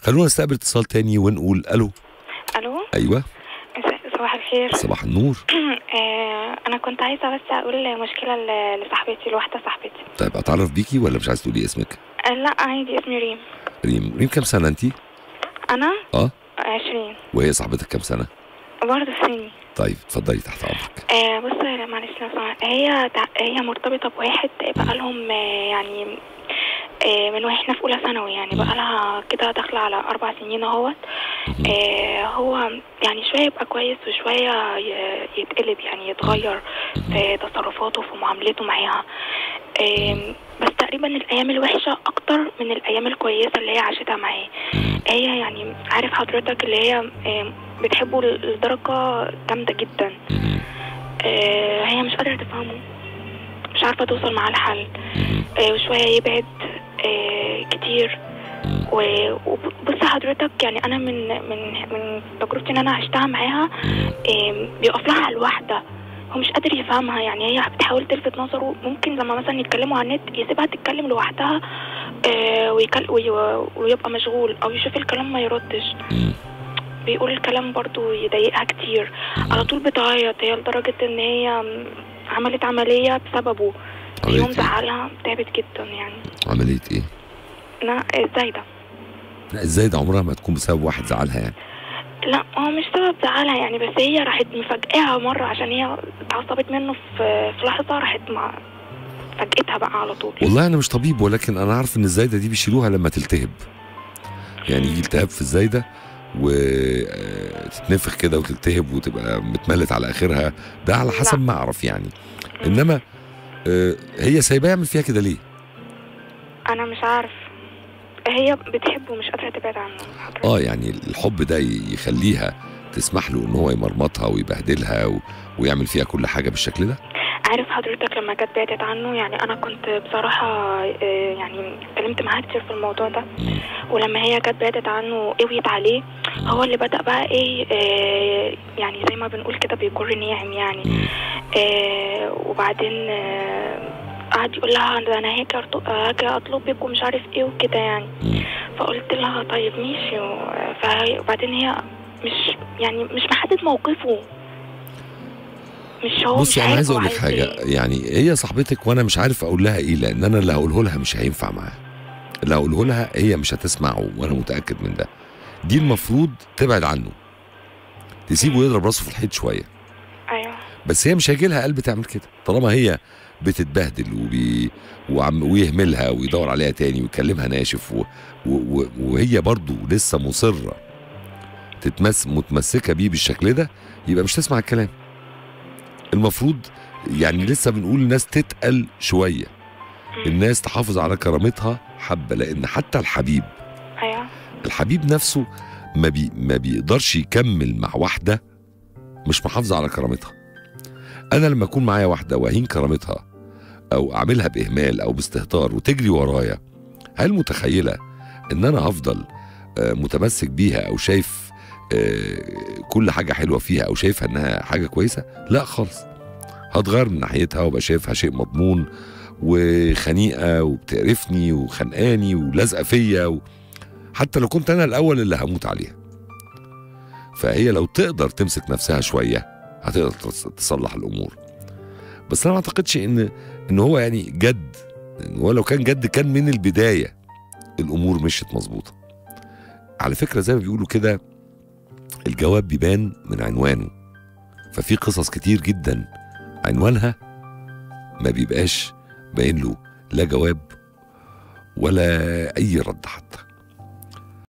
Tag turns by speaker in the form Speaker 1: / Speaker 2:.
Speaker 1: خلونا نستقبل اتصال تاني ونقول الو
Speaker 2: الو
Speaker 1: ايوه
Speaker 2: س- صباح الخير
Speaker 1: صباح النور
Speaker 2: آه انا كنت عايزه بس اقول مشكله ل- لصاحبتي لواحده صاحبتي
Speaker 1: طيب اتعرف بيكي ولا مش عايز تقولي اسمك
Speaker 2: آه لا عادي اسمي ريم
Speaker 1: ريم ريم كام سنه انت
Speaker 2: انا
Speaker 1: اه
Speaker 2: عشرين
Speaker 1: وهي صاحبتك كام سنه
Speaker 2: برضه سني
Speaker 1: طيب اتفضلي تحت امرك
Speaker 2: آه بص يا معلش لو سمحت هي تع- هي مرتبطه بواحد بقى لهم آه يعني آه من واحنا في اولى ثانوي يعني بقى لها كده داخله على اربع سنين اهوت آه هو يعني شويه يبقى كويس وشويه ي- يتقلب يعني يتغير في تصرفاته في معاملته معاها آم، بس تقريبا الايام الوحشه اكتر من الايام الكويسه اللي هي عاشتها معاه هي يعني عارف حضرتك اللي هي آم، بتحبه لدرجه جامده جدا آه، هي مش قادره تفهمه مش عارفه توصل معاه لحل آه، وشويه يبعد آه، كتير و- وبص حضرتك يعني انا من من من تجربتي ان انا عشتها معاها آم، بيقف لها على الواحده هو مش قادر يفهمها يعني هي بتحاول تلفت نظره ممكن لما مثلا يتكلموا على النت يسيبها تتكلم لوحدها آه، ويكل وي- ويبقى مشغول او يشوف الكلام ما يردش بيقول الكلام برضو يضايقها كتير على طول بتعيط هي لدرجة ان هي عملت عملية بسببه
Speaker 1: عملية
Speaker 2: يوم
Speaker 1: إيه؟
Speaker 2: زعلها تعبت جدا يعني
Speaker 1: عمليه ايه
Speaker 2: لا ازاي ده
Speaker 1: لا ازاي ده عمرها ما تكون بسبب واحد زعلها يعني
Speaker 2: لا هو مش سبب زعلها يعني بس هي راحت مفاجئها مرة عشان هي اتعصبت منه في في لحظة راحت مع فاجئتها بقى على طول
Speaker 1: والله انا مش طبيب ولكن انا عارف ان الزايده دي بيشيلوها لما تلتهب يعني يجي التهاب في الزايده وتتنفخ كده وتلتهب وتبقى متملت على اخرها ده على حسب ما اعرف يعني انما آه، هي سايباه يعمل فيها كده ليه
Speaker 2: انا مش عارف هي بتحبه مش قادرة تبعد عنه حضرتك.
Speaker 1: اه يعني الحب ده ي- يخليها تسمح له ان هو يمرمطها ويبهدلها و... ويعمل فيها كل حاجه بالشكل ده
Speaker 2: عارف حضرتك لما جت بعدت عنه يعني انا كنت بصراحة آه، يعني اتكلمت معاها كتير في الموضوع ده ولما هي جت بعدت عنه قويت عليه هو اللي بدأ بقى ايه آه، يعني زي ما بنقول كده بيجر ناعم يعني آه، وبعدين آه، قعد يقول لها ده انا هاجي أرط- هاجي اطلبك ومش عارف ايه وكده يعني فقلت لها طيب ماشي و- فهي- وبعدين هي مش يعني مش محدد موقفه مش هو
Speaker 1: بصي
Speaker 2: مش
Speaker 1: انا
Speaker 2: عارف
Speaker 1: عايز
Speaker 2: هو
Speaker 1: اقول لك حاجه
Speaker 2: إيه.
Speaker 1: يعني هي صاحبتك وانا مش عارف اقول لها ايه لان انا اللي هقوله لها مش هينفع معاها اللي هقوله لها هي مش هتسمعه وانا متاكد من ده دي المفروض تبعد عنه تسيبه يضرب راسه في الحيط شويه
Speaker 2: ايوه
Speaker 1: بس هي مش هيجي لها قلب تعمل كده طالما هي بتتبهدل وبي وعم ويهملها ويدور عليها تاني ويكلمها ناشف و... و... و... وهي برضو لسه مصره تتمس متمسكه بيه بالشكل ده يبقى مش تسمع الكلام المفروض يعني لسه بنقول الناس تتقل شويه الناس تحافظ على كرامتها حبه لان حتى الحبيب
Speaker 2: ايوه
Speaker 1: الحبيب نفسه ما بي ما بيقدرش يكمل مع واحده مش محافظه على كرامتها انا لما اكون معايا واحده واهين كرامتها او اعملها باهمال او باستهتار وتجري ورايا هل متخيله ان انا هفضل آه، متمسك بيها او شايف آه، كل حاجه حلوه فيها او شايفها انها حاجه كويسه لا خالص هتغير من ناحيتها وابقى شايفها شيء مضمون وخنيقه وبتقرفني وخنقاني ولازقه فيا و... حتى لو كنت انا الاول اللي هموت عليها فهي لو تقدر تمسك نفسها شويه هتقدر تص- تصلح الامور بس انا ما اعتقدش ان ان هو يعني جد إن هو لو كان جد كان من البدايه الامور مشيت مظبوطه على فكره زي ما بيقولوا كده الجواب بيبان من عنوانه ففي قصص كتير جدا عنوانها ما بيبقاش باين له لا جواب ولا اي رد حتى